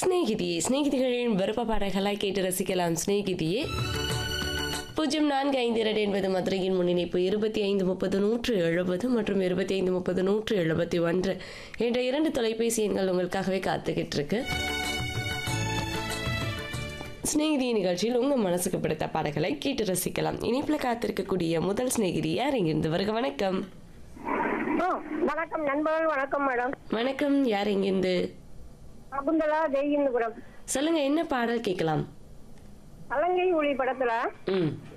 சிநேகிதியே சிநேகிதிகளின் விருப்ப பாடல்களாய் கேட்டு ரசிக்கலாம் சிநேகிதியே பூஜ்ஜியம் நான்கு ஐந்து இரண்டு என்பது மதுரையின் முன்னிணைப்பு இருபத்தி ஐந்து முப்பது நூற்று எழுபது மற்றும் இருபத்தி ஐந்து முப்பது நூற்று எழுபத்தி ஒன்று என்ற இரண்டு தொலைபேசி எண்கள் உங்களுக்காகவே காத்துக்கிட்டு இருக்கு சிநேகிதி நிகழ்ச்சியில் உங்க மனசுக்கு பிடித்த பாடல்களை கேட்டு ரசிக்கலாம் இனிப்புல காத்திருக்கக்கூடிய முதல் சிநேகிதி யார் இங்கிருந்து வருக வணக்கம் ஆ, வணக்கம் நண்பர்கள் வணக்கம் மேடம் வணக்கம் யார் இங்கிருந்து சகுந்தலா தெய்கிந்துபுரம் சொல்லுங்க என்ன பாடல் கேட்கலாம் கலங்கை ஒளி படத்துல ம்